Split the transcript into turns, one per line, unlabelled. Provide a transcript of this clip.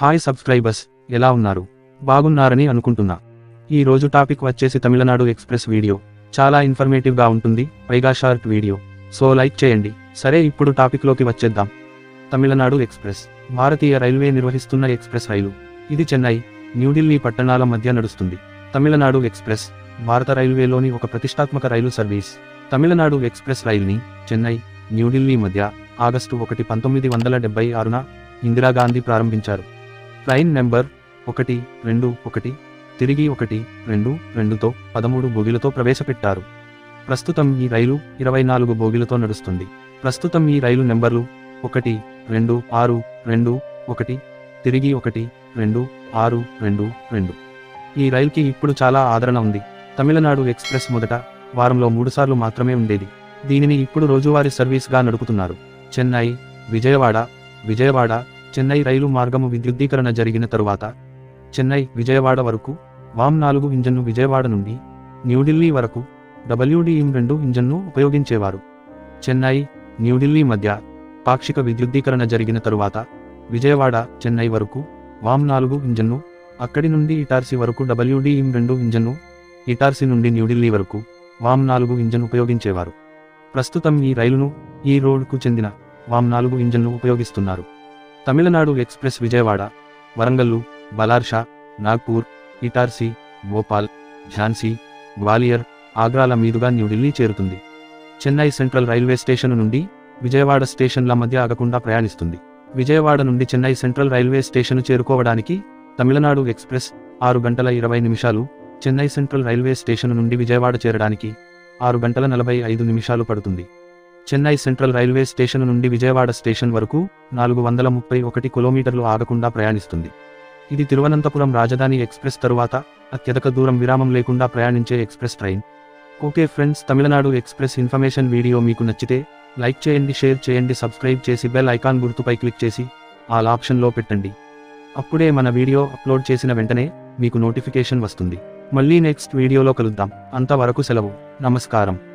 hi subscribers ఎలా ఉన్నారు బాగున్నారని అనుకుంటున్నా ఈ రోజు టాపిక్ వచ్చేసి తమిళనాడు ఎక్స్ప్రెస్ వీడియో చాలా ఇన్ఫర్మేటివ్ గా ఉంటుంది పైగా షార్ట్ వీడియో సో లైక్ చేయండి సరే ఇప్పుడు టాపిక్ లోకి వచ్చేద్దాం తమిళనాడు ఎక్స్ప్రెస్ భారతీయ రైల్వే నిర్వహిస్తున్న ఎక్స్ప్రెస్ రైలు ఇది చెన్నై న్యూఢిల్లీ పట్టణాల మధ్య నడుస్తుంది తమిళనాడు ఎక్స్ప్రెస్ భారత రైల్వేలోని ఒక ప్రతిష్టాత్మక రైలు సర్వీస్ తమిళనాడు ఎక్స్ప్రెస్ రైల్ని చెన్నై న్యూఢిల్లీ మధ్య ఆగస్టు ఒకటి పంతొమ్మిది వందల డెబ్బై ఆరున ఇందిరాగాంధీ ప్రారంభించారు ట్రైన్ నెంబర్ ఒకటి రెండు ఒకటి తిరిగి ఒకటి రెండు రెండుతో పదమూడు బోగిలతో ప్రవేశపెట్టారు ప్రస్తుతం ఈ రైలు ఇరవై నాలుగు బోగిలతో నడుస్తుంది ప్రస్తుతం ఈ రైలు నెంబర్లు ఒకటి రెండు ఆరు రెండు ఒకటి తిరిగి ఒకటి రెండు ఆరు రెండు రెండు ఈ రైలుకి ఇప్పుడు చాలా ఆదరణ ఉంది తమిళనాడు ఎక్స్ప్రెస్ మొదట వారంలో మూడుసార్లు మాత్రమే ఉండేది దీనిని ఇప్పుడు రోజువారీ సర్వీస్గా నడుపుతున్నారు చెన్నై విజయవాడ విజయవాడ చెన్నై రైలు మార్గము విద్యుద్దీకరణ జరిగిన తరువాత చెన్నై విజయవాడ వరకు వామ్ నాలుగు ఇంజన్ను విజయవాడ నుండి న్యూఢిల్లీ వరకు డబ్ల్యూడిఎం రెండు ఇంజన్ను ఉపయోగించేవారు చెన్నై న్యూఢిల్లీ మధ్య పాక్షిక విద్యుద్దీకరణ జరిగిన తరువాత విజయవాడ చెన్నై వరకు వామ్ నాలుగు ఇంజన్ను అక్కడి నుండి ఇటార్సీ వరకు డబ్ల్యూడిఎం రెండు ఇంజన్ను ఇటార్సీ నుండి న్యూఢిల్లీ వరకు వామ్ నాలుగు ఇంజన్ ఉపయోగించేవారు ప్రస్తుతం ఈ రైలును ఈ రోడ్కు చెందిన వామ్ నాలుగు ఇంజన్ను ఉపయోగిస్తున్నారు తమిళనాడు ఎక్స్ప్రెస్ విజయవాడ వరంగల్లు బలార్షా నాగ్పూర్ ఇటార్సీ భోపాల్ ఝాన్సీ గ్వాలియర్ ఆగ్రాల మీదుగా న్యూఢిల్లీ చేరుతుంది చెన్నై సెంట్రల్ రైల్వే స్టేషన్ నుండి విజయవాడ స్టేషన్ల మధ్య ఆగకుండా ప్రయాణిస్తుంది విజయవాడ నుండి చెన్నై సెంట్రల్ రైల్వే స్టేషన్ చేరుకోవడానికి తమిళనాడు ఎక్స్ప్రెస్ ఆరు గంటల ఇరవై నిమిషాలు చెన్నై సెంట్రల్ రైల్వే స్టేషన్ నుండి విజయవాడ చేరడానికి ఆరు గంటల నలభై ఐదు నిమిషాలు పడుతుంది చెన్నై సెంట్రల్ రైల్వే స్టేషన్ నుండి విజయవాడ స్టేషన్ వరకు నాలుగు వందల ముప్పై ఒకటి కిలోమీటర్లు ఆగకుండా ప్రయాణిస్తుంది ఇది తిరువనంతపురం రాజధాని ఎక్స్ప్రెస్ తరువాత అత్యధిక దూరం విరామం లేకుండా ప్రయాణించే express train okay friends Tamil Nadu express information video మీకు నచ్చితే లైక్ చేయండి షేర్ చేయండి సబ్స్క్రైబ్ చేసి బెల్ ఐకాన్ గుర్తుపై క్లిక్ చేసి ఆల్ ఆప్షన్లో పెట్టండి అప్పుడే మన వీడియో అప్లోడ్ చేసిన వెంటనే మీకు నోటిఫికేషన్ వస్తుంది మళ్ళీ నెక్స్ట్ వీడియోలో కలుద్దాం అంతవరకు సెలవు నమస్కారం